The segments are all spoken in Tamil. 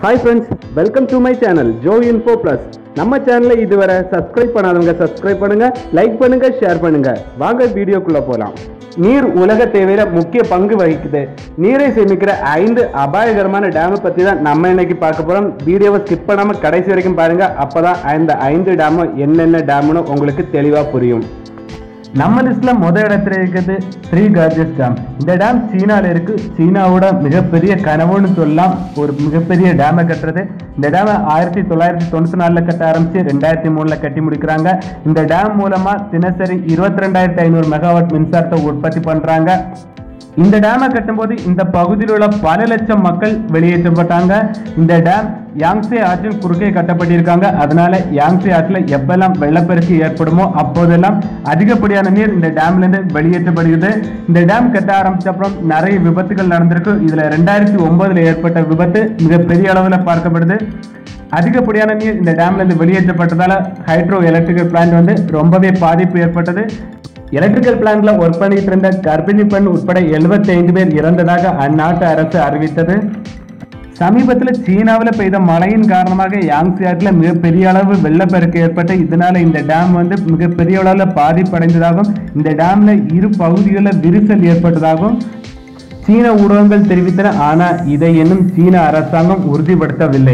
hi friends welcome to my channel Jo Info Plus நம்ம சேனலை இதுவரை சப்ஸ்கிரைப் பண்ணாதவங்க சப்ஸ்கிரைப் பண்ணுங்க லைக் பண்ணுங்க ஷேர் பண்ணுங்க வாங்க வீடியோக்குள்ள போலாம் நீர் உலக தேவையில முக்கிய பங்கு வகிக்குது நீரை சேமிக்கிற ஐந்து அபாயகரமான டேமை பத்தி தான் நம்ம இன்னைக்கு பார்க்க போறோம் வீடியோவை ஸ்கிப் பண்ணாம கடைசி வரைக்கும் பாருங்க அப்பதான் இந்த ஐந்து டேமும் என்னென்ன டேம்னு உங்களுக்கு தெளிவா புரியும் நம்ம லிஸ்ட்ல முத இடத்துல இருக்குது த்ரீ கார்ஜஸ் டேம் இந்த டேம் சீனால இருக்கு சீனாவோட மிகப்பெரிய கனவுன்னு சொல்லலாம் ஒரு மிகப்பெரிய டேமை கட்டுறது இந்த டேமை ஆயிரத்தி தொள்ளாயிரத்தி தொண்ணூத்தி நாலுல கட்ட ஆரம்பிச்சு ரெண்டாயிரத்தி மூணுல கட்டி முடிக்கிறாங்க இந்த டேம் மூலமா தினசரி இருபத்தி ரெண்டாயிரத்தி ஐநூறு மெகாவாட் மின்சாரத்தை உற்பத்தி பண்றாங்க இந்த டேமை கட்டும்போது இந்த பகுதியில் உள்ள பல லட்சம் மக்கள் வெளியேற்றப்பட்டாங்க இந்த டேம் யாங்ஸே ஆற்றின் குறுக்கே கட்டப்பட்டிருக்காங்க அதனால யாங்ஸே ஆற்றில் எப்பெல்லாம் வெள்ளப்பெருக்கு ஏற்படுமோ அப்போதெல்லாம் அதிகப்படியான நீர் இந்த டேம்ல இருந்து வெளியேற்றப்படுகிறது இந்த டேம் கட்ட ஆரம்பிச்ச அப்புறம் நிறைய விபத்துகள் நடந்திருக்கு இதுல ரெண்டாயிரத்தி ஒன்பதுல ஏற்பட்ட விபத்து மிகப்பெரிய அளவில் பார்க்கப்படுது அதிகப்படியான நீர் இந்த டேம்ல இருந்து வெளியேற்றப்பட்டதால ஹைட்ரோ எலக்ட்ரிக்கல் பிளான்ட் வந்து ரொம்பவே பாதிப்பு ஏற்பட்டது எலக்ட்ரிக்கல் பிளான்ட்ல ஒர்க் பண்ணிட்டு இருந்த கர்ப்பிணி பெண் உட்பட 75 பேர் இறந்ததாக அந்நாட்டு அரசு அறிவித்தது சமீபத்தில் சீனாவில் பெய்த மழையின் காரணமாக யாங்ஸி ஆற்றில் மிகப்பெரிய அளவு வெள்ளப்பெருக்கு ஏற்பட்டு இதனால இந்த டேம் வந்து மிகப்பெரிய அளவில் பாதிப்படைந்ததாகவும் இந்த டேம்ல இரு பகுதிகளில் விரிசல் ஏற்பட்டதாகவும் சீன ஊடகங்கள் தெரிவித்தன ஆனால் இதை இன்னும் சீன அரசாங்கம் உறுதிப்படுத்தவில்லை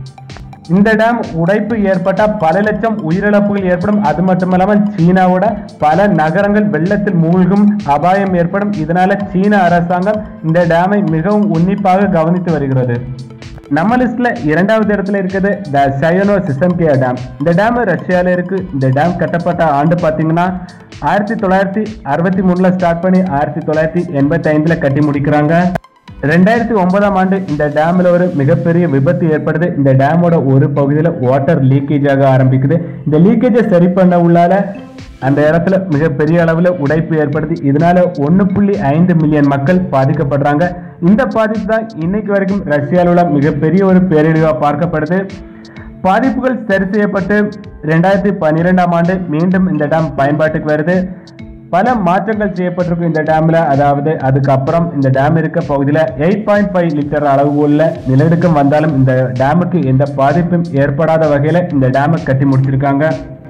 இந்த டேம் உடைப்பு ஏற்பட்டால் பல லட்சம் உயிரிழப்புகள் ஏற்படும் அது மட்டுமல்லாமல் சீனாவோட பல நகரங்கள் வெள்ளத்தில் மூழ்கும் அபாயம் ஏற்படும் இதனால சீன அரசாங்கம் இந்த டேமை மிகவும் உன்னிப்பாக கவனித்து வருகிறது நம்ம லிஸ்ட்ல இரண்டாவது இடத்துல இருக்குது த சயனோ சிசம்கியா டேம் இந்த டேம் ரஷ்யால இருக்கு இந்த டேம் கட்டப்பட்ட ஆண்டு பார்த்தீங்கன்னா ஆயிரத்தி தொள்ளாயிரத்தி அறுபத்தி மூணுல ஸ்டார்ட் பண்ணி ஆயிரத்தி தொள்ளாயிரத்தி எண்பத்தி ஐந்துல கட்டி முடிக்கிறாங்க ரெண்டாயிரத்தி ஒன்பதாம் ஆண்டு இந்த டேம்ல ஒரு மிகப்பெரிய விபத்து ஏற்படுது இந்த டேமோட ஒரு பகுதியில் வாட்டர் லீக்கேஜ் ஆக ஆரம்பிக்குது இந்த லீக்கேஜை சரி பண்ண உள்ளால அந்த இடத்துல மிகப்பெரிய அளவில் உடைப்பு ஏற்படுது இதனால ஒன்று புள்ளி ஐந்து மில்லியன் மக்கள் பாதிக்கப்படுறாங்க இந்த பாதிப்பு தான் இன்னைக்கு வரைக்கும் ரஷ்யாவில் உள்ள மிகப்பெரிய ஒரு பேரழிவாக பார்க்கப்படுது பாதிப்புகள் சரி செய்யப்பட்டு ரெண்டாயிரத்தி பன்னிரெண்டாம் ஆண்டு மீண்டும் இந்த டேம் பயன்பாட்டுக்கு வருது பல மாற்றங்கள் செய்யப்பட்டிருக்கும் இந்த டேம்ல அதாவது அதுக்கப்புறம் இந்த டேம் இருக்க பகுதியில் எயிட் பாயிண்ட் ஃபைவ் லிட்டர் அளவுள்ள நிலநடுக்கம் வந்தாலும் இந்த டேமுக்கு எந்த பாதிப்பும் ஏற்படாத வகையில் இந்த டேமை கட்டி முடிச்சிருக்காங்க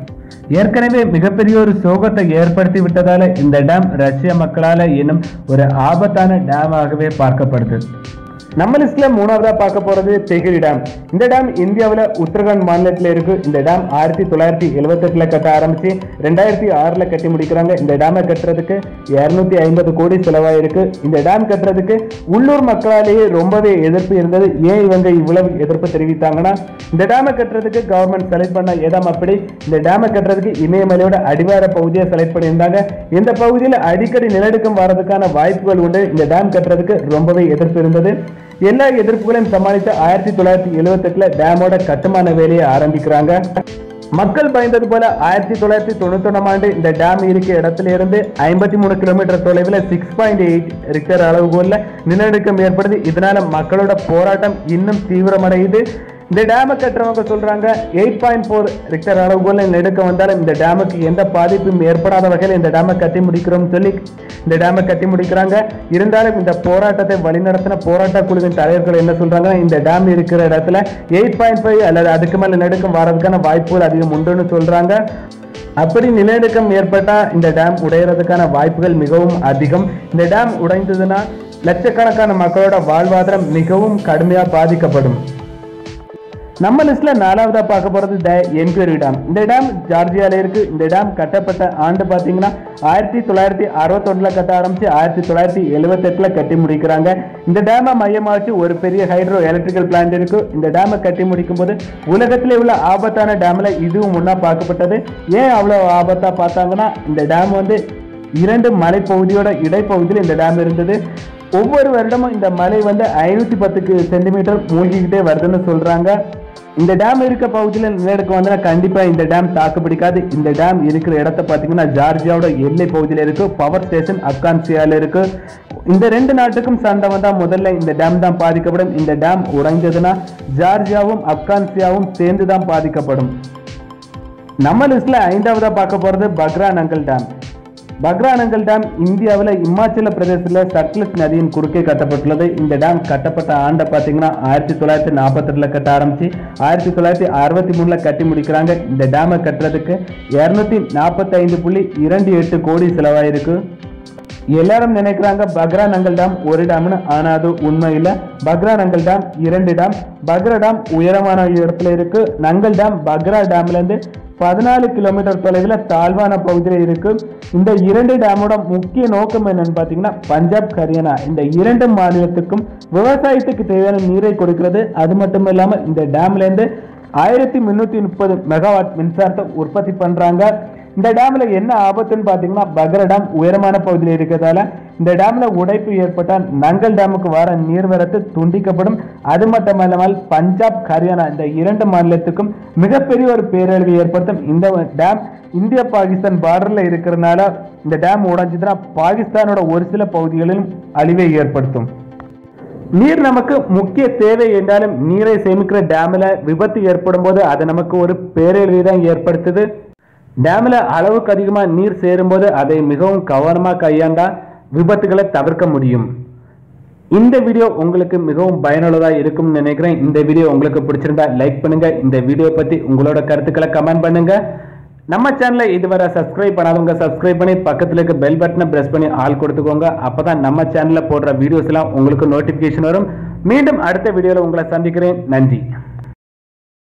ஏற்கனவே மிகப்பெரிய ஒரு சோகத்தை ஏற்படுத்தி விட்டதால இந்த டேம் ரஷ்ய மக்களால இன்னும் ஒரு ஆபத்தான டேமாகவே பார்க்கப்படுது நம்ம லிஸ்ட்ல மூணாவதா பார்க்க போறது தெகிரி டேம் இந்த டேம் இந்தியாவில் உத்தரகாண்ட் மாநிலத்தில் இருக்கு இந்த டேம் ஆயிரத்தி தொள்ளாயிரத்தி எழுபத்தெட்டுல கட்ட ஆரம்பிச்சு ரெண்டாயிரத்தி ஆறுல கட்டி முடிக்கிறாங்க இந்த டேமை கட்டுறதுக்கு இருநூத்தி ஐம்பது கோடி செலவாயிருக்கு இந்த டேம் கட்டுறதுக்கு உள்ளூர் மக்களாலேயே ரொம்பவே எதிர்ப்பு இருந்தது ஏன் இவங்க இவ்வளவு எதிர்ப்பு தெரிவித்தாங்கன்னா இந்த டேமை கட்டுறதுக்கு கவர்மெண்ட் செலக்ட் பண்ண இடம் அப்படி இந்த டேமை கட்டுறதுக்கு இமயமலையோட அடிவார பகுதியை செலக்ட் பண்ணியிருந்தாங்க இந்த பகுதியில் அடிக்கடி நிலநடுக்கம் வர்றதுக்கான வாய்ப்புகள் உண்டு இந்த டேம் கட்டுறதுக்கு ரொம்பவே எதிர்ப்பு இருந்தது எல்லா எதிர்ப்புகளையும் சமாளித்து ஆயிரத்தி தொள்ளாயிரத்தி எழுபத்தி எட்டுல டேமோட கட்டுமான வேலையை ஆரம்பிக்கிறாங்க மக்கள் பயந்தது போல ஆயிரத்தி தொள்ளாயிரத்தி தொண்ணூத்தி ஒன்றாம் ஆண்டு இந்த டேம் இருக்க இடத்துல இருந்து ஐம்பத்தி மூணு கிலோமீட்டர் தொலைவில் சிக்ஸ் பாயிண்ட் எயிட் ரிக்டர் அளவுகோல்ல நிலநடுக்கம் ஏற்படுது இதனால மக்களோட போராட்டம் இன்னும் தீவிரமடையுது இந்த டேமை கட்டுறவங்க சொல்றாங்க எயிட் பாயிண்ட் ஃபோர் ரிக்டர் அளவுகோல்ல நெடுக்கம் வந்தாலும் இந்த டேமுக்கு எந்த பாதிப்பும் ஏற்படாத வகையில் இந்த டேமை கட்டி முடிக்கிறோம்னு சொல்லி இந்த டேமை கட்டி முடிக்கிறாங்க இருந்தாலும் இந்த போராட்டத்தை வழிநடத்தின போராட்ட குழுவின் தலைவர்கள் என்ன சொல்றாங்கன்னா இந்த டேம் இருக்கிற இடத்துல எயிட் பாயிண்ட் ஃபைவ் அல்லது அதுக்கு மேல நெடுக்கம் வரதுக்கான வாய்ப்புகள் அதிகம் உண்டுன்னு சொல்றாங்க அப்படி நிலநடுக்கம் ஏற்பட்டா இந்த டேம் உடையறதுக்கான வாய்ப்புகள் மிகவும் அதிகம் இந்த டேம் உடைந்ததுன்னா லட்சக்கணக்கான மக்களோட வாழ்வாதாரம் மிகவும் கடுமையா பாதிக்கப்படும் நம்ம லிஸ்ட்ல நாலாவதா பார்க்க போறது த என்கொயரி டேம் இந்த டேம் ஜார்ஜியால இருக்கு இந்த டேம் கட்டப்பட்ட ஆண்டு பாத்தீங்கன்னா ஆயிரத்தி தொள்ளாயிரத்தி அறுபத்தொன்னுல கட்ட ஆரம்பிச்சு ஆயிரத்தி தொள்ளாயிரத்தி எழுபத்தெட்டுல கட்டி முடிக்கிறாங்க இந்த டேமை மையமாச்சு ஒரு பெரிய ஹைட்ரோ எலக்ட்ரிக்கல் பிளான்ட் இருக்கு இந்த டேமை கட்டி முடிக்கும் போது உலகத்திலே உள்ள ஆபத்தான டேம்ல இதுவும் முன்னா பார்க்கப்பட்டது ஏன் அவ்வளவு ஆபத்தா பார்த்தாங்கன்னா இந்த டேம் வந்து இரண்டு மலைப்பகுதியோட இடைப்பகுதியில் இந்த டேம் இருந்தது ஒவ்வொரு வருடமும் இந்த மலை வந்து ஐநூத்தி பத்துக்கு சென்டிமீட்டர் மூழ்கிக்கிட்டே வருதுன்னு சொல்றாங்க இந்த டேம் இருக்க பகுதியில் நிலநடுக்கம் வந்தா கண்டிப்பா இந்த டேம் தாக்கு பிடிக்காது இந்த டேம் இருக்கிற இடத்த பார்த்தீங்கன்னா ஜார்ஜியாவோட எல்லை பகுதியில் இருக்கு பவர் ஸ்டேஷன் ஆப்கான்சியால இருக்கு இந்த ரெண்டு நாட்டுக்கும் சண்டை வந்தா முதல்ல இந்த டேம் தான் பாதிக்கப்படும் இந்த டேம் உடைஞ்சதுன்னா ஜார்ஜியாவும் ஆப்கான்சியாவும் சேர்ந்து தான் பாதிக்கப்படும் நம்ம லிஸ்ட்ல ஐந்தாவதா பார்க்க போறது பக்ரா நங்கல் டேம் பக்ரானங்கல் டேம் இந்தியாவில் இமாச்சல பிரதேசத்தில் சட்லஜ் நதியின் குறுக்கே கட்டப்பட்டுள்ளது இந்த டேம் கட்டப்பட்ட ஆண்டை பார்த்தீங்கன்னா ஆயிரத்தி தொள்ளாயிரத்தி நாற்பத்தி ரெண்டுல கட்ட ஆரம்பிச்சு ஆயிரத்தி தொள்ளாயிரத்தி அறுபத்தி மூணுல கட்டி முடிக்கிறாங்க இந்த டேமை கட்டுறதுக்கு இரநூத்தி நாற்பத்தி ஐந்து புள்ளி இரண்டு எட்டு கோடி செலவாயிருக்கு எல்லாரும் நினைக்கிறாங்க பக்ரா நங்கல் டேம் ஒரு டேம்னு ஆனா அது உண்மை இல்ல பக்ரா நங்கல் டேம் இரண்டு டேம் பக்ரா டேம் உயரமான இடத்துல இருக்கு நங்கல் டேம் பக்ரா டேம்ல இருந்து பதினாலு கிலோமீட்டர் தொலைவில் தாழ்வான பகுதியில் இருக்கு இந்த இரண்டு டேமோட முக்கிய நோக்கம் என்னன்னு பார்த்தீங்கன்னா பஞ்சாப் ஹரியானா இந்த இரண்டு மாநிலத்துக்கும் விவசாயத்துக்கு தேவையான நீரை கொடுக்கிறது அது மட்டும் இல்லாம இந்த டேம்ல இருந்து ஆயிரத்தி முன்னூத்தி முப்பது மெகாவாட் மின்சாரத்தை உற்பத்தி பண்றாங்க இந்த டேம்ல என்ன ஆபத்துன்னு பாத்தீங்கன்னா பக்ரா டேம் உயரமான பகுதியில் இருக்கிறதால இந்த டேம்ல உடைப்பு ஏற்பட்டால் நங்கல் டேமுக்கு வர நீர்வரத்து துண்டிக்கப்படும் அது மட்டுமல்லாமல் பஞ்சாப் ஹரியானா இந்த இரண்டு மாநிலத்துக்கும் மிகப்பெரிய ஒரு பேரழிவு ஏற்படுத்தும் இந்த டேம் இந்தியா பாகிஸ்தான் பார்டர்ல இருக்கிறதுனால இந்த டேம் உடைஞ்சதுன்னா பாகிஸ்தானோட ஒரு சில பகுதிகளிலும் அழிவை ஏற்படுத்தும் நீர் நமக்கு முக்கிய தேவை என்றாலும் நீரை சேமிக்கிற டேம்ல விபத்து ஏற்படும் போது அது நமக்கு ஒரு பேரழிவை தான் ஏற்படுத்துது டேம்ல அளவுக்கு அதிகமாக நீர் சேரும்போது அதை மிகவும் கவனமாக கையாண்டா விபத்துகளை தவிர்க்க முடியும் இந்த வீடியோ உங்களுக்கு மிகவும் பயனுள்ளதாக இருக்கும்னு நினைக்கிறேன் இந்த வீடியோ உங்களுக்கு பிடிச்சிருந்தா லைக் பண்ணுங்க இந்த வீடியோ பத்தி உங்களோட கருத்துக்களை கமெண்ட் பண்ணுங்க நம்ம சேனலை இதுவரை சப்ஸ்கிரைப் பண்ணாதவங்க சப்ஸ்கிரைப் பண்ணி பக்கத்துல இருக்க பெல் பட்டனை பிரஸ் பண்ணி ஆல் கொடுத்துக்கோங்க அப்பதான் நம்ம சேனல்ல போடுற வீடியோஸ் எல்லாம் உங்களுக்கு நோட்டிபிகேஷன் வரும் மீண்டும் அடுத்த வீடியோல உங்களை சந்திக்கிறேன் நன்றி